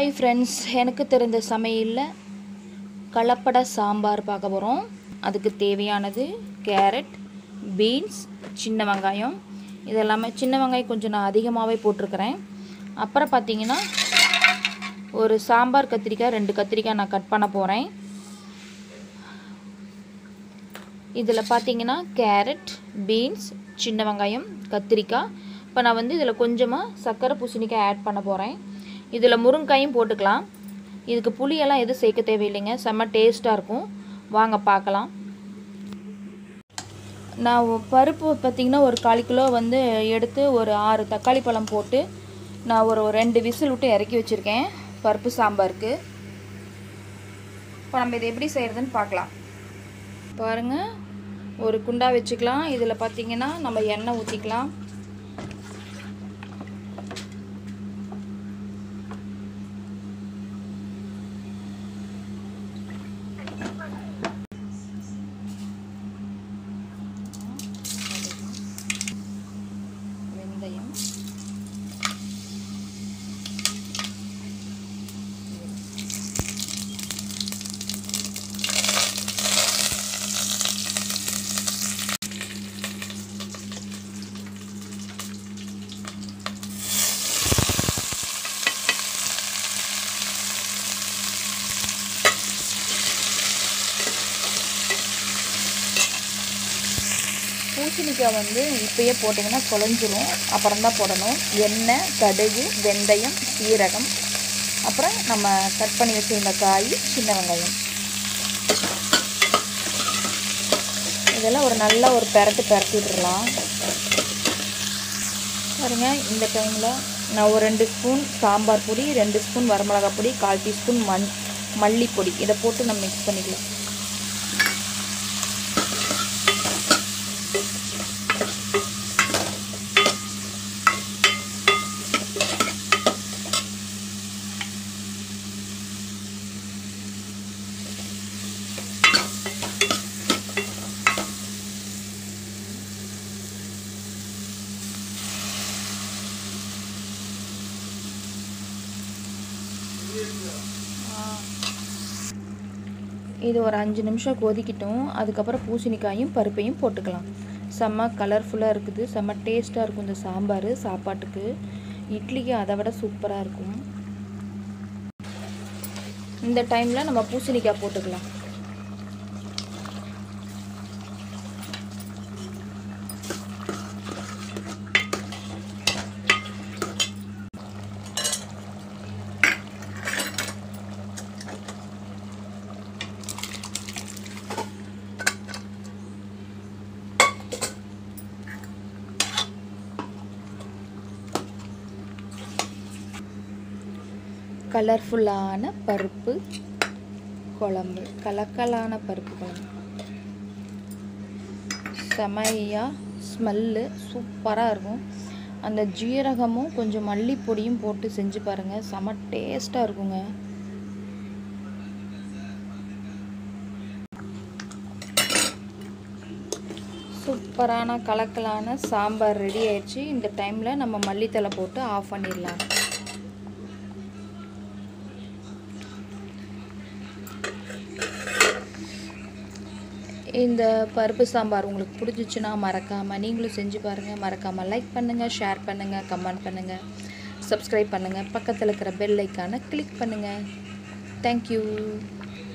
hi friends எனக்கு தெரிந்த சமையலில் கலப்பட சாம்பார் பார்க்க போகிறோம் அதுக்கு தேவையானது கேரட் பீன்ஸ் சின்ன வெங்காயம் இதெல்லாமே சின்ன வெங்காயம் கொஞ்சம் நான் அதிகமாகவே போட்டிருக்கிறேன் அப்புறம் பார்த்தீங்கன்னா ஒரு சாம்பார் கத்திரிக்காய் ரெண்டு கத்திரிக்காய் நான் கட் பண்ண போகிறேன் இதில் பார்த்தீங்கன்னா கேரட் பீன்ஸ் சின்ன வெங்காயம் கத்திரிக்காய் இப்போ நான் வந்து இதில் கொஞ்சமாக சர்க்கரை பூசணிக்காய் ஆட் பண்ண போகிறேன் இதில் முருங்காயும் போட்டுக்கலாம் இதுக்கு புளியெல்லாம் எதுவும் சேர்க்க தேவையில்லைங்க செம்ம டேஸ்ட்டாக இருக்கும் வாங்க பார்க்கலாம் நான் ஒ- பருப்பு பார்த்திங்கன்னா ஒரு கால் கிலோ வந்து எடுத்து ஒரு ஆறு தக்காளி பழம் போட்டு நான் ஒரு ரெண்டு விசில் விட்டு இறக்கி வச்சுருக்கேன் பருப்பு சாம்பாருக்கு இப்போ நம்ம இதை எப்படி செய்கிறதுன்னு பார்க்கலாம் பாருங்கள் ஒரு குண்டா வச்சுக்கலாம் இதில் பார்த்தீங்கன்னா நம்ம எண்ணெய் ஊற்றிக்கலாம் வெந்தயம் பூசணிக்காய் வந்து இப்பயே போட்டிங்கன்னா குழஞ்சிரும் அப்புறம் தான் போடணும் எண்ணெய் கடுகு வெந்தயம் சீரகம் அப்புறம் நம்ம கட் பண்ணி வச்சுருந்த காய் சின்ன வெங்காயம் இதெல்லாம் ஒரு நல்ல ஒரு பெரட்டு பெரட்டி விட்டுறலாம் பாருங்க இந்த டைமில் நான் ஒரு ரெண்டு ஸ்பூன் சாம்பார் பொடி ரெண்டு ஸ்பூன் வரமிளகாய் பொடி கால் டீஸ்பூன் மண் மல்லிப்பொடி இதை போட்டு நம்ம மிக்ஸ் பண்ணிக்கலாம் இது ஒரு அஞ்சு நிமிஷம் கொதிக்கட்டும் அதுக்கப்புறம் பூசணிக்காயும் பருப்பையும் போட்டுக்கலாம் செம்ம கலர்ஃபுல்லாக இருக்குது செம்ம டேஸ்ட்டாக இருக்கும் இந்த சாம்பார் சாப்பாட்டுக்கு இட்லிக்கு அதை விட சூப்பராக இருக்கும் இந்த டைமில் நம்ம பூசணிக்காய் போட்டுக்கலாம் கலர்ஃபுல்லான பருப்பு குழம்பு கலக்கலான பருப்பு குழம்பு செமையாக ஸ்மெல்லு சூப்பராக இருக்கும் அந்த ஜீரகமும் கொஞ்சம் மல்லிப்பொடியும் போட்டு செஞ்சு பாருங்கள் செம டேஸ்ட்டாக இருக்குங்க சூப்பரான கலக்கலான சாம்பார் ரெடி ஆயிடுச்சு இந்த டைமில் நம்ம மல்லித்தலை போட்டு ஆஃப் பண்ணிடலாம் இந்த பருப்பு சாம்பார் உங்களுக்கு பிடிச்சிச்சுன்னா மறக்காமல் நீங்களும் செஞ்சு பாருங்கள் மறக்காமல் லைக் பண்ணுங்கள் ஷேர் பண்ணுங்கள் கமெண்ட் பண்ணுங்கள் சப்ஸ்கிரைப் பண்ணுங்கள் பக்கத்தில் இருக்கிற பெல் ஐக்கானை கிளிக் பண்ணுங்கள் தேங்க்யூ